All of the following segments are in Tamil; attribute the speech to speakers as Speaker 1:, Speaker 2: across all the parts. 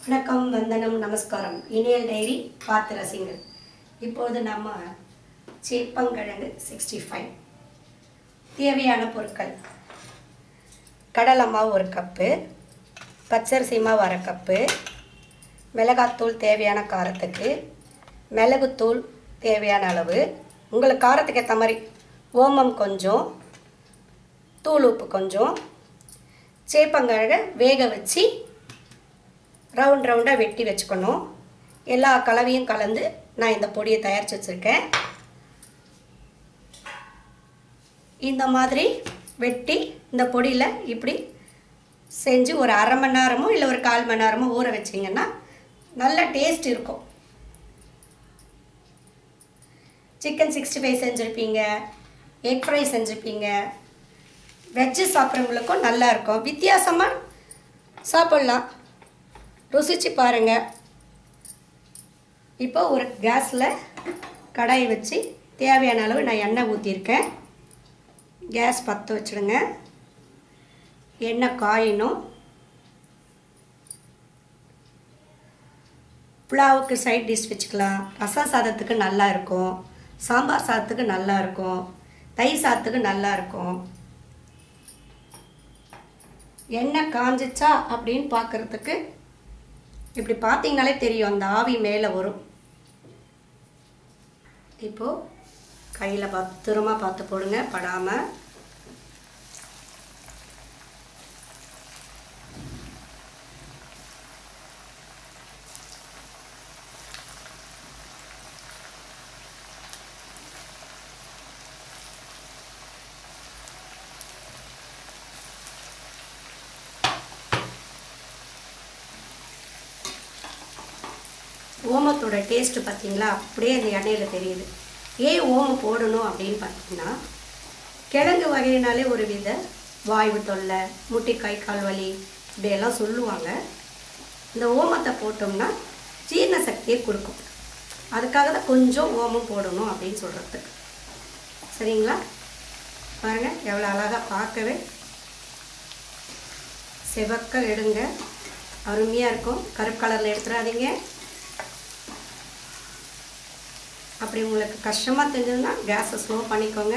Speaker 1: வணக்கம் வந்தனம் நமஸ்காரம் இனியல் டைரி பார்த்து ரசிங்கள் இப்போது நம்ம சேப்பங்கிழங்கு சிக்ஸ்டி ஃபைவ் தேவையான பொருட்கள் கடலை மாவு ஒரு கப்பு பச்சரிசி மாவு அரை கப்பு மிளகாத்தூள் தேவையான காரத்துக்கு மிளகுத்தூள் தேவையான அளவு உங்களுக்கு காரத்துக்கு ஏற்ற மாதிரி ஓமம் கொஞ்சம் தூள் உப்பு கொஞ்சம் சேப்பங்கிழங்கை வேக வச்சு ரவுண்ட் ரவுண்டாக வெட்டி வச்சுக்கணும் எல்லா கலவையும் கலந்து நான் இந்த பொடியை தயாரித்து வச்சுருக்கேன் இந்த மாதிரி வெட்டி இந்த பொடியில் இப்படி செஞ்சு ஒரு அரை மணி நேரமோ இல்லை ஒரு கால் மணி நேரமோ ஊற வச்சிங்கன்னா நல்ல டேஸ்ட் இருக்கும் சிக்கன் சிக்ஸ்டி ஃபைவ் செஞ்சுருப்பீங்க எக் ஃப்ரை செஞ்சுருப்பீங்க வெஜ்ஜு சாப்பிட்றவங்களுக்கும் நல்லா இருக்கும் வித்தியாசமாக சாப்பிட்லாம் ருசிச்சு பாருங்கள் இப்போ ஒரு கேஸில் கடாயை வச்சு தேவையான அளவு நான் எண்ணெய் ஊற்றிருக்கேன் கேஸ் பற்ற வச்சுடுங்க எண்ணெய் காயணும் புலாவுக்கு சைட் டிஷ் வச்சுக்கலாம் ரசம் சாதத்துக்கு நல்லா இருக்கும் சாம்பார் சாதத்துக்கு நல்லா இருக்கும் தயிர் சாதத்துக்கு நல்லா இருக்கும் எண்ணெய் காஞ்சிச்சா அப்படின்னு பார்க்குறதுக்கு இப்படி பார்த்தீங்கனாலே தெரியும் அந்த ஆவி மேலே வரும் இப்போது கையில் பத்திரமா பார்த்து போடுங்க படாமல் ஓமத்தோட டேஸ்ட்டு பார்த்தீங்களா அப்படியே அந்த எண்ணெயில் தெரியுது ஏன் ஓமம் போடணும் அப்படின்னு பார்த்தீங்கன்னா கிழங்கு வகையினாலே ஒரு வித வாய்வு தொல்லை முட்டி கை கால் வலி இப்படியெல்லாம் சொல்லுவாங்க இந்த ஓமத்தை போட்டோம்னா ஜீரண சக்தியை கொடுக்கும் அதுக்காக தான் கொஞ்சம் ஓமம் போடணும் அப்படின்னு சொல்கிறதுக்கு சரிங்களா பாருங்கள் எவ்வளோ அழகாக பார்க்கவே செவக்க எடுங்க அருமையாக இருக்கும் கருப்பு கலரில் எடுத்துடாதீங்க அப்படி உங்களுக்கு கஷ்டமாக தெரிஞ்சதுன்னா கேஸை ஸ்லோ பண்ணிக்கோங்க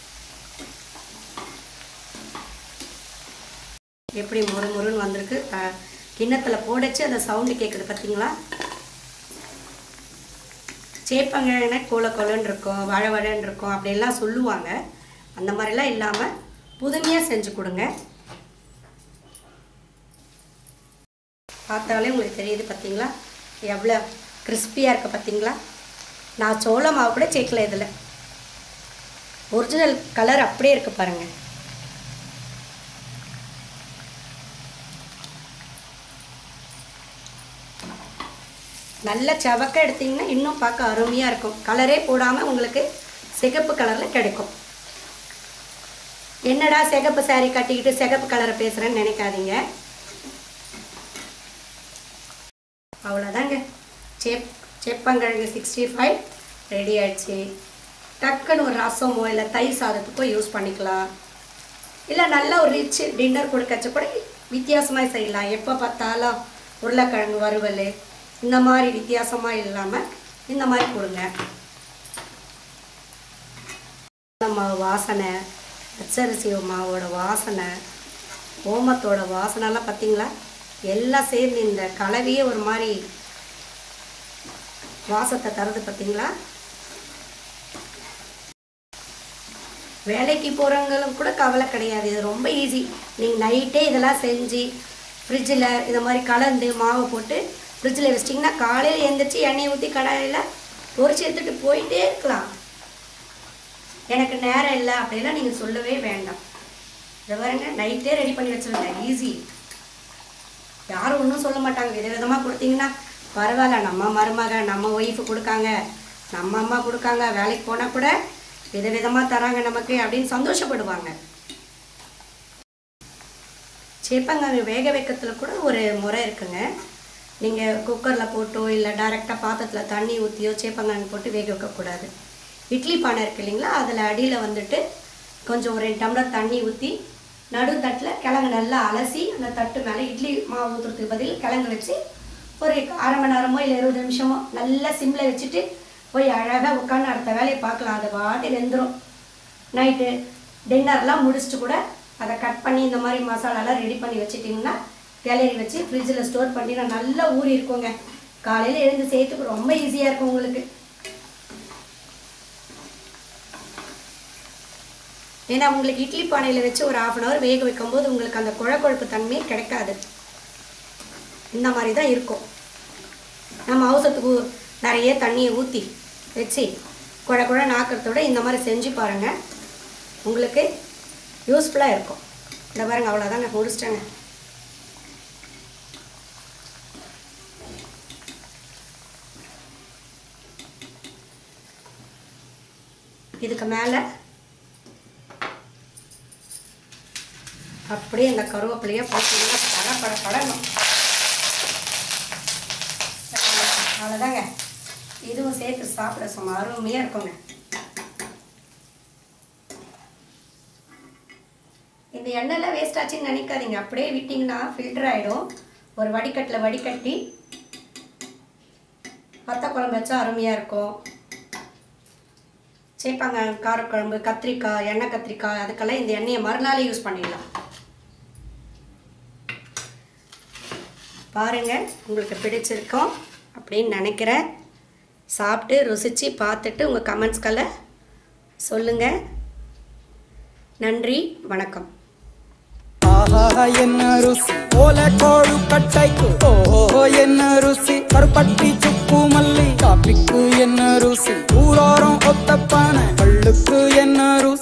Speaker 1: எப்படி முறு முருன்னு வந்திருக்கு க- கிண்ணத்தில் போடச்சு அந்த சவுண்டு கேட்குது பார்த்தீங்களா சேப்பங்கிழனை கோல கோலன்னு இருக்கும் வழ வழன்னு இருக்கும் அப்படியெல்லாம் சொல்லுவாங்க அந்த மாதிரிலாம் இல்லாமல் புதுமையாக செஞ்சு கொடுங்க பார்த்தாலே உங்களுக்கு தெரியுது பார்த்தீங்களா எவ்வளோ கிறிஸ்பியாக இருக்குது பார்த்தீங்களா நான் சோள மாவு கூட சேர்க்கல இதில் ஒரிஜினல் கலர் அப்படியே இருக்கு பாருங்கள் நல்ல செவக்க எடுத்தீங்கன்னா இன்னும் பார்க்க அருமையாக இருக்கும் கலரே போடாமல் உங்களுக்கு சிகப்பு கலரில் கிடைக்கும் என்னடா சிகப்பு saree கட்டிக்கிட்டு சிகப்பு கலரை பேசுகிறேன்னு நினைக்காதீங்க அவ்வளோதாங்க சேப் சேப்பங்கிழங்கு சிக்ஸ்டி ஃபைவ் ரெடி ஆயிடுச்சு டக்குன்னு ஒரு ரசமோ இல்லை தயிர் சாதத்துக்கோ யூஸ் பண்ணிக்கலாம் இல்லை நல்ல ஒரு ரிச் டின்னர் கொடுக்கச்ச கூட வித்தியாசமாக செய்யலாம் எப்போ பார்த்தாலும் உருளைக்கிழங்கு வறுவல் இந்த மாதிரி வித்தியாசமாக இல்லாமல் இந்த மாதிரி கொடுங்க மாவு வாசனை பச்சரிசி மாவோட வாசனை ஓமத்தோட வாசனைலாம் பார்த்தீங்களா எல்லாம் சேர்ந்து இந்த கலவையே ஒரு மாதிரி வாசத்தை தருது பார்த்தீங்களா வேலைக்கு போகிறவங்களும் கூட கவலை கிடையாது இது ரொம்ப ஈஸி நீங்கள் நைட்டே இதெல்லாம் செஞ்சு ஃப்ரிட்ஜில் இந்த மாதிரி கலந்து மாவை போட்டு ஃப்ரிட்ஜில் வச்சிட்டிங்கன்னா காலையில் எழுந்திரிச்சு எண்ணெயை ஊற்றி கடாயில் பொரிச்சு எடுத்துகிட்டு போயிட்டே இருக்கலாம் எனக்கு நேரம் இல்லை அப்படிலாம் நீங்கள் சொல்லவே வேண்டாம் இதை பாருங்க நைட்டே ரெடி பண்ணி வச்சுருங்க ஈஸி யாரும் ஒன்றும் சொல்ல மாட்டாங்க வித விதமாக கொடுத்தீங்கன்னா பரவாயில்ல நம்ம மருமக நம்ம ஒய்ஃபு கொடுக்காங்க நம்ம அம்மா கொடுக்காங்க வேலைக்கு போனால் கூட விதவிதமாக தராங்க நமக்கு அப்படின்னு சந்தோஷப்படுவாங்க சேப்பங்காங்க வேக வைக்கிறதுல கூட ஒரு முறை இருக்குங்க நீங்கள் குக்கரில் போட்டோ இல்லை டைரெக்டாக பாத்திரத்தில் தண்ணி ஊற்றியோ சேப்பங்காங்க போட்டு வேக வைக்கக்கூடாது இட்லி பானை இருக்கு இல்லைங்களா அதில் அடியில் வந்துட்டு கொஞ்சம் ஒரு ரெண்டு டம்ளர் தண்ணி ஊற்றி நடு தட்டில் கிழங்கு நல்லா அலசி அந்த தட்டு மேலே இட்லி மாவு ஊற்றுறதுக்கு பதில் கிழங்கு வச்சு ஒரு அரை மணி நேரமோ இல்லை இருபது நிமிஷமோ நல்லா சிம்மில் வச்சுட்டு போய் அழகாக உட்காந்து அடுத்த வேலையை பார்க்கலாம் அது பாட்டி வெந்துடும் நைட்டு டின்னர்லாம் முடிச்சுட்டு கூட அதை கட் பண்ணி இந்த மாதிரி மசாலாலாம் ரெடி பண்ணி வச்சுட்டிங்கன்னா கிளறி வச்சு ஃப்ரிட்ஜில் ஸ்டோர் பண்ணி நல்லா ஊறி இருக்குங்க காலையில் எழுந்து செய்யறதுக்கு ரொம்ப ஈஸியாக இருக்கும் உங்களுக்கு ஏன்னா உங்களுக்கு இட்லி பானையில் வச்சு ஒரு ஆஃப் அன் ஹவர் வேக வைக்கும்போது உங்களுக்கு அந்த குழ கொழுப்பு தன்மையே கிடைக்காது இந்த மாதிரி தான் இருக்கும் நம்ம அவசரத்துக்கு நிறைய தண்ணியை ஊற்றி வச்சு குழ குழ நாக்கிறதோட இந்த மாதிரி செஞ்சு பாருங்கள் உங்களுக்கு யூஸ்ஃபுல்லாக இருக்கும் இந்த பாருங்க அவ்வளோதாங்க முடிச்சிட்டேங்க இதுக்கு மேலே அப்படியே இந்த கருவேப்பிலையை போட்டீங்கன்னா பட பட படணும் அவ்வளோதாங்க இதுவும் சேர்த்து சாப்பிட சும்மா அருமையாக இருக்குங்க இந்த எண்ணெய்லாம் வேஸ்ட் ஆச்சுன்னு நினைக்காதீங்க அப்படியே விட்டிங்கன்னா ஃபில்டர் ஆகிடும் ஒரு வடிகட்டில் வடிகட்டி வத்த குழம்பு வச்சா அருமையாக இருக்கும் சேர்ப்பாங்க காரக்குழம்பு கத்திரிக்காய் எண்ணெய் கத்திரிக்காய் அதுக்கெல்லாம் இந்த எண்ணெயை மறுநாளே யூஸ் பண்ணிடலாம் பாருங்கள் உங்களுக்கு பிடிச்சிருக்கோம் அப்படின்னு நினைக்கிறேன் சாப்பிட்டு ருசித்து பார்த்துட்டு உங்கள் கமெண்ட்ஸ்களை சொல்லுங்கள் நன்றி வணக்கம்
Speaker 2: ஆஹா என்ன ருசி ஓல கோழு கட்டைக்கு ஓஹோ என்ன ருசி கருப்பட்டி சுக்கு மல்லி காப்பிக்கு என்ன ருசி ஊரோரம் ஒத்தப்பான கள்ளுக்கு என்ன ருசி